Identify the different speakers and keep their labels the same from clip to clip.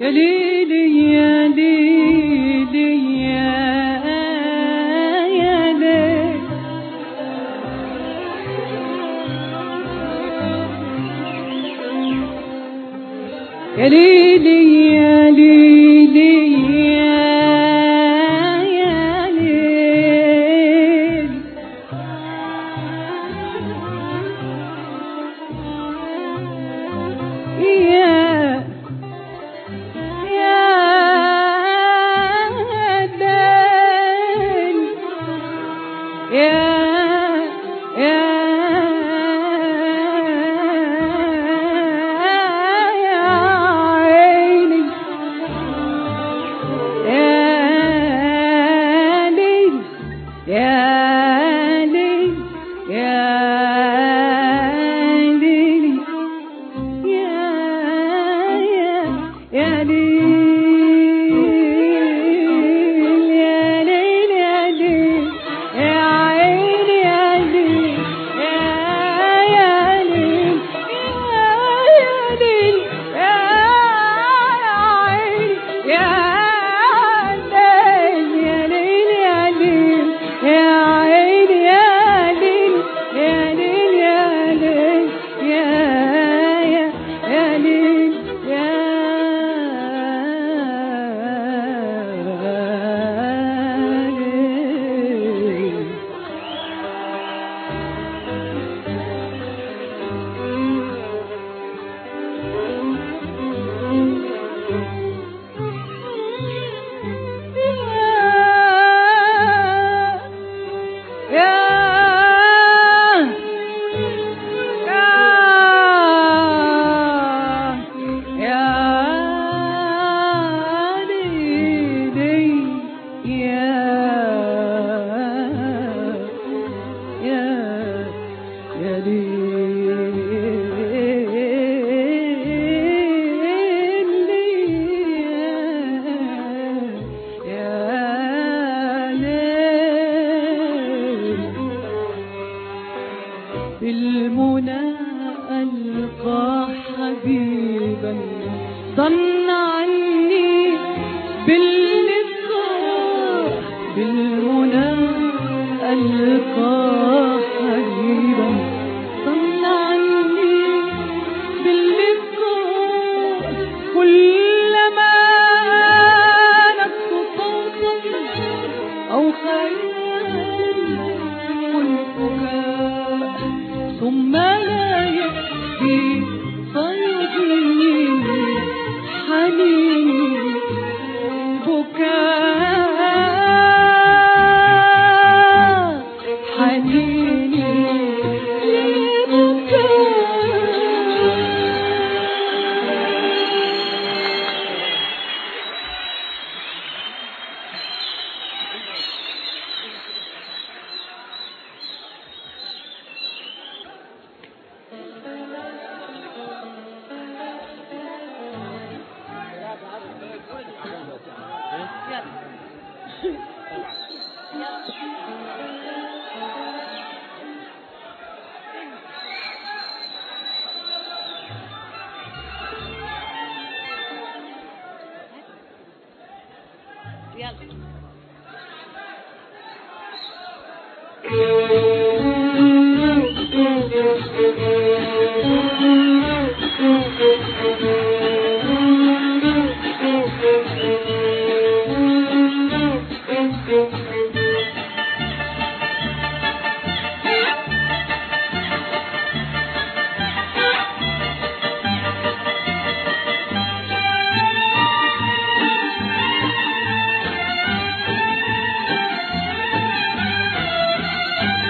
Speaker 1: يا ليلي يا ليلي يا يا ليل يا ليلي يا ليلي يا يا ليل يا يا ليل يا يا يا عيني يا ليل يا ليل يا ليل يا يا يا ليل يا ليل يا ليل يا عيني يا ليل يا يا ليل يا يا ليل يا عيني يا ليل يا ليل يا ليل يا عيني يا ليل يا ليل يا ليل يا يا يا ليل يا ليل بالمنى ألقى حبيبا ظن عني باللقاء بالمنى ألقى حبيبا ظن عني باللقاء كلما نفس صوتا أو خيالا والبكاء ثم لا يأتي صيدي حنيني بكاء حنيني لبكاء
Speaker 2: Thank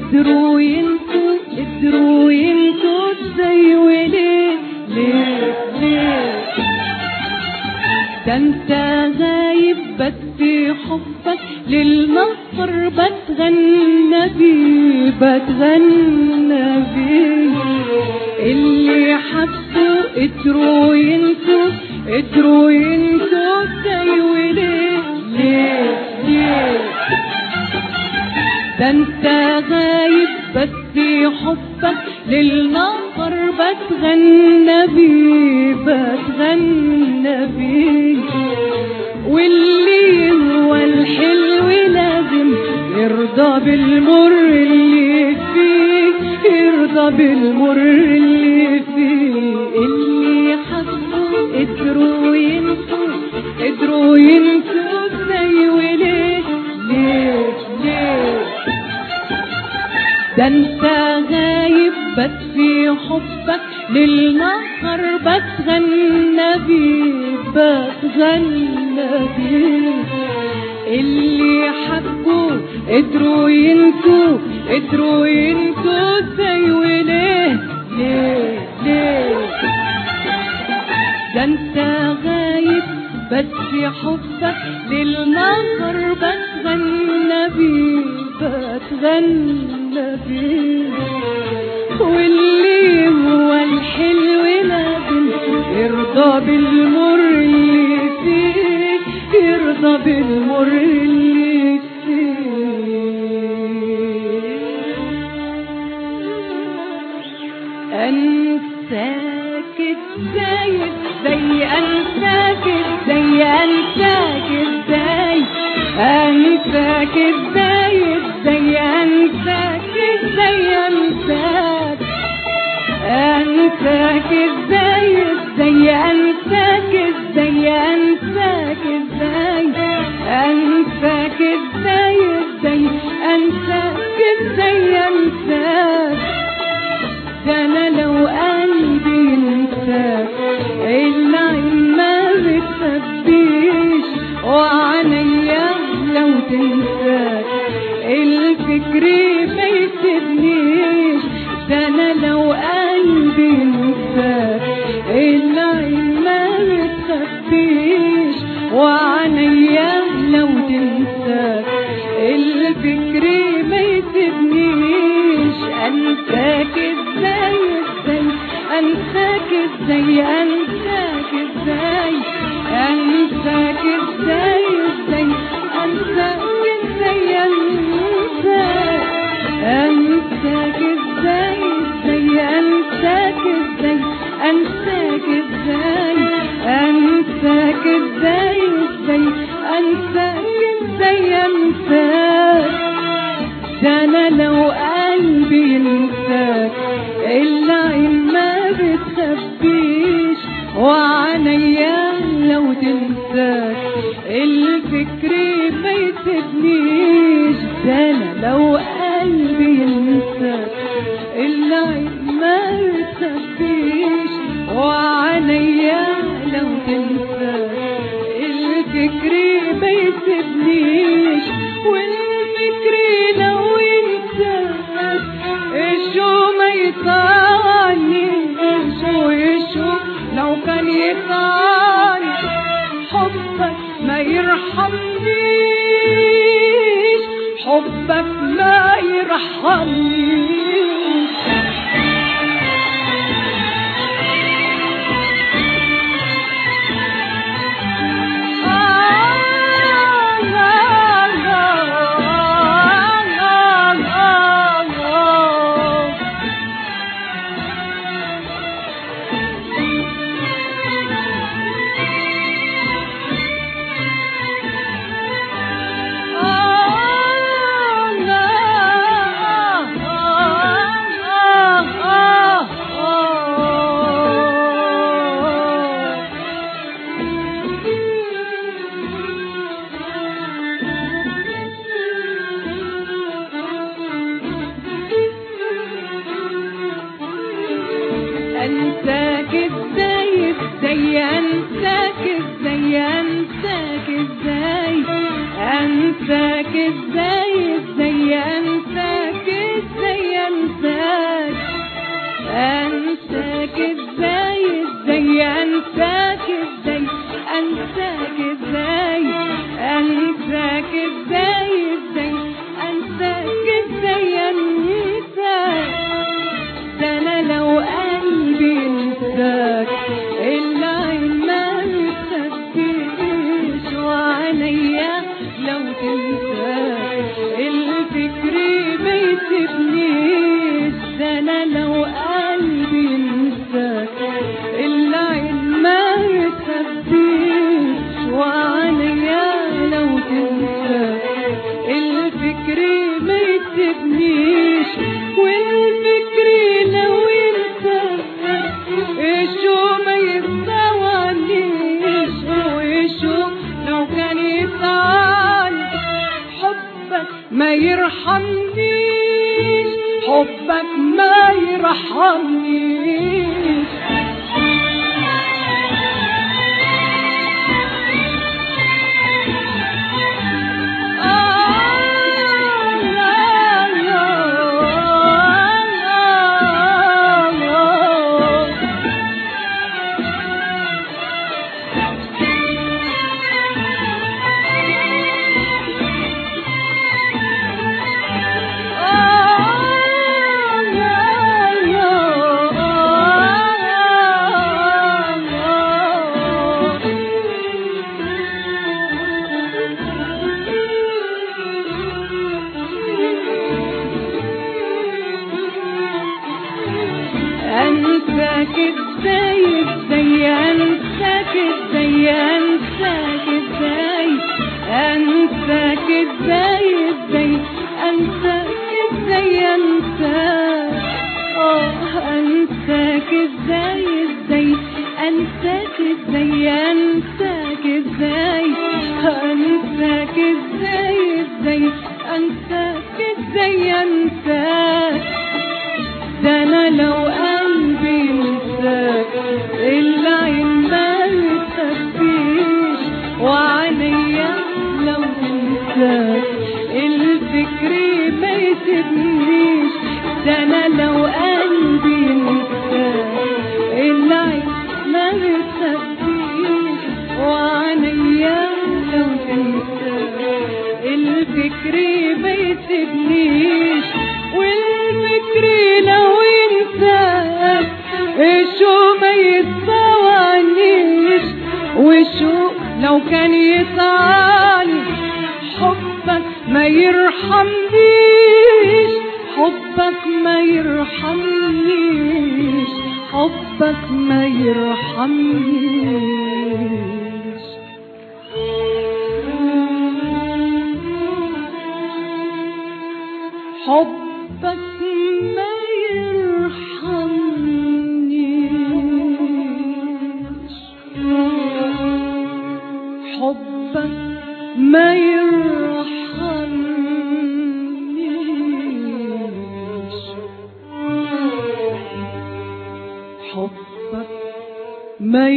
Speaker 1: قدروا ينسوا قدروا ينسوا ازاي وليه ليه ليه ده انت غايب بس حبك للنصر بتغنى بيه بتغنى بيه اللي حسوا قدروا ينسوا قدروا ينسوا ازاي وليه ليه ليه ده انت غايب بس حبك للنصر بتغنى بيه بتغنى بيه واللي هو الحلو لازم يرضى بالمر اللي فيه يرضى بالمر اللي فيه اللي حسوا قدروا ينسوا قدروا ينسوا ازاي وليه ليه ليه ده انت غايب بس في حبك للنهر بتغنى بيه بتغنى بيه اللي حبوا قدروا ينسوا قدروا ينسوا ازاي وليه ليه ليه ده انت غايب بس في حبك للنهر بتغنى بيه بتغنى بيه واللي هو الحلو لازم يرضى بالمر اللي فيه يرضى بالمر اللي فيه انساك ازاي زي انساك ازاي انساك ازاي انساك ازاي ازاي انساك ازاي انساك انساك ازاي ازاي انساك ازاي انساك ازاي انساك ازاي ازاي انساك ازاي انساك ده انا لو قلبي انساك العين ما بتخبيش وعينيا لو تنساك الفكر ما يسيبنيش ده انا لو قلبي انساك العين ما بتخبيش وعينيا لو تنساك الفكر ما يسيبنيش انساك ازاي ازاي انساك ازاي انساك ازاي انساك ازاي ازاي انساك ازاي انساك انساك ازاي ازاي انساك ازاي انساك ازاي انساك ازاي ازاي انساك ازاي انساك ده انا لو قلبي انساك العين ما بتخبيش وعينيا لو تنساك الفكر ما يسيبنيش ده انا لو قلبي انساك العين ما بتخبيش وعينيا لو تنساك الفكر ما يسيبنيش والفكر لو ينساك الشو ما يطعني شو يشو لو كان يطعني حبك ما يرحمنيش حبك ما يرحمنيش انساك ازاي ازاي انساك ازاي انساك ازاي انساك ازاي ازاي انساك ازاي حبك ما يرحمنيش انساك ازاي ازاي انساك ازاي انساك ازاي انساك ازاي ازاي انساك ازاي انساك اه انساك ازاي ازاي انساك ازاي انساك ازاي انساك ازاي ازاي انساك ازاي انساك ده انا لو قلبي انساك العين ما بتخفيش وعينيا لو تنساك الفكر ما يسيبنيش ده انا لو قلبي انساك العين ما بتخفيش وعينيا لو تنساك الفكر ما يسيبنيش والفكر لو ينساك شو ما يتسوانيش وشو لو كان يسعاني حبك ما يرحمنيش حبك ما يرحمنيش حبك ما يرحمنيش حبك ما يرحمنيش حبك ما يرحمنيش حبك ما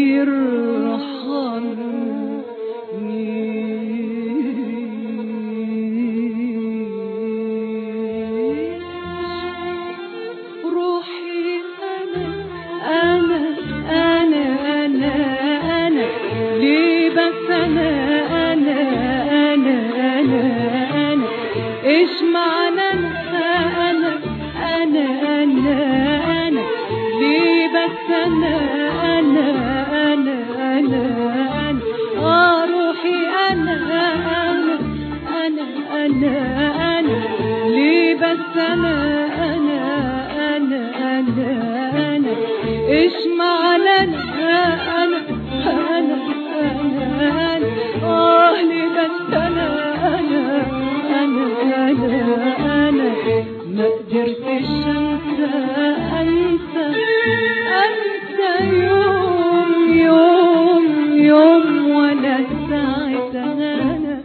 Speaker 1: يرحمنيش روحي أنا أنا أنا أنا أنا ليه بس أنا أنا أنا أنا أنا إيش معنى أنا أنا أنا أنا أنا ليه بس أنا أنا أنا أنا أنا آه روحي أنا أنا أنا أنا أنا ليه بس أنا أنا أنا أنا أنا إيش معنى أنا أنا أنا أنا أنا آه ليه بس أنا أنا أنا أنا أنا ما قدرتش أنسى أنسى أنسى يوم يوم يوم ولا ساعة أنا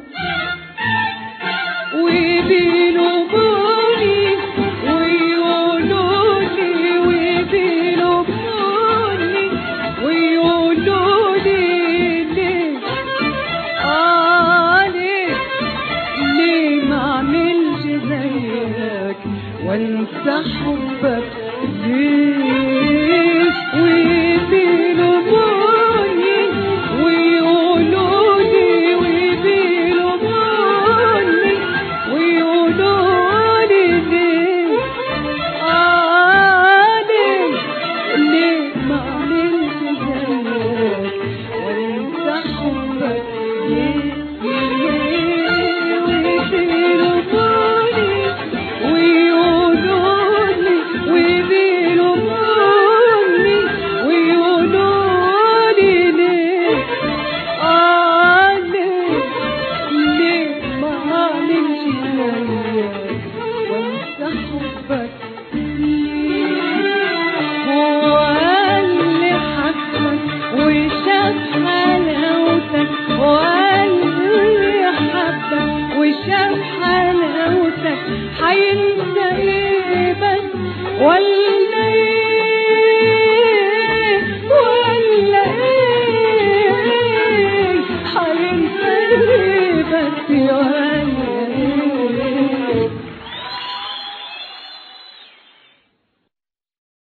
Speaker 1: وبيلوموني ويقولوا لي وبيلوموني ويقولوا لي ليه آه ليه ليه ما اعملش زيك وانسى حبك ليه وبيلوموني ويقولوا لي وبيلوموني ويقولوا لي ليه آه ليه ليه ما اعملش زيك وانسى حبك ليه ليه وبيلوموني ويقولوا لي وبيلوموني ويقولوا ولا ايه ولا ايه حينساني بس يا